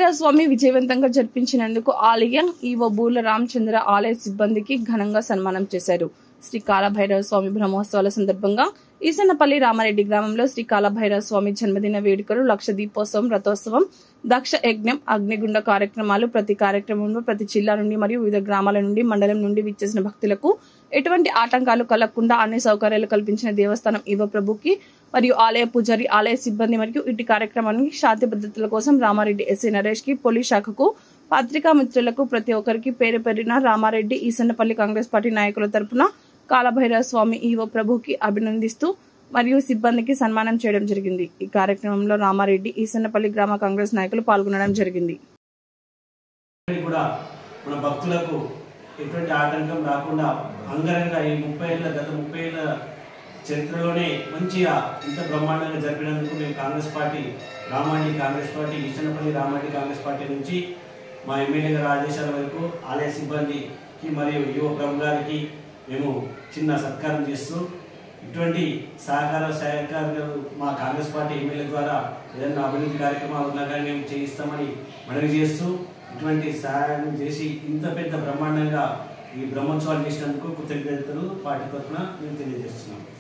స్వామి విజయవంతంగా జరిపించినందుకు ఆలయ ఈవో బూర్ల రామచంద్ర ఆలయ సిబ్బందికి ఘనంగా సన్మానం చేశారు శ్రీ కాలభైరవ స్వామి బ్రహ్మోత్సవాల సందర్భంగా ఈసన్నపల్లి రామారెడ్డి గ్రామంలో శ్రీ కాలభైరవ స్వామి జన్మదిన వేడుకలు లక్ష దీపోత్సవం రథోత్సవం దక్ష యజ్ఞం అగ్నిగుండ కార్యక్రమాలు ప్రతి కార్యక్రమంలో ప్రతి జిల్లా నుండి మరియు వివిధ గ్రామాల నుండి మండలం నుండి విచ్చేసిన భక్తులకు ఎటువంటి ఆటంకాలు కలగకుండా అన్ని సౌకర్యాలు కల్పించిన దేవస్థానం ఈవో ప్రభుకి మరియు ఆలయ పూజారి ఆలయ సిబ్బంది మరియు ఇటు కార్యక్రమానికి శాంతి భద్రతల కోసం రామారెడ్డి ఎస్సీ నరేష్ కి పోలీస్ శాఖకు పత్రికా మిత్రులకు ప్రతి ఒక్కరికి పేరు పేరిన రామారెడ్డి ఈసన్నపల్లి కాంగ్రెస్ పార్టీ నాయకుల తరపున కాలభైరవ స్వామి ఈవో ప్రభుకి అభినందిస్తూ మరియు సిబ్బందికి సన్మానం చేయడం జరిగింది ఈ కార్యక్రమంలో రామారెడ్డి ఈసన్నపల్లి గ్రామ కాంగ్రెస్ నాయకులు పాల్గొనడం జరిగింది ఇప్పటికీ కూడా మన భక్తులకు ఎటువంటి ఆటంకం రాకుండా అంగరంగ ఈ ముప్పై ఏళ్ళ గత ముప్పై ఏళ్ళ చరిత్రలోనే మంచిగా ఇంత బ్రహ్మాండంగా జరిపినందుకు మేము కాంగ్రెస్ పార్టీ రామాండి కాంగ్రెస్ పార్టీ ఈశనపల్లి రామాండి కాంగ్రెస్ పార్టీ నుంచి మా ఎమ్మెల్యే గారి ఆదేశాల వరకు ఆలయ సిబ్బందికి మరియు యువ ప్రభు గారికి మేము చిన్న సత్కారం చేస్తూ ఇటువంటి సహకార సహకారాలు మా కాంగ్రెస్ పార్టీ ఎమ్మెల్యే ద్వారా ఏదైనా అభివృద్ధి కార్యక్రమాలు ఉన్నా కానీ మేము చేయిస్తామని మనవి చేస్తూ ఇటువంటి సహాయం చేసి ఇంత పెద్ద బ్రహ్మాండంగా ఈ బ్రహ్మోత్సవాలు చేసినందుకు కృతజ్ఞతలు పార్టీ తరఫున మేము తెలియజేస్తున్నాం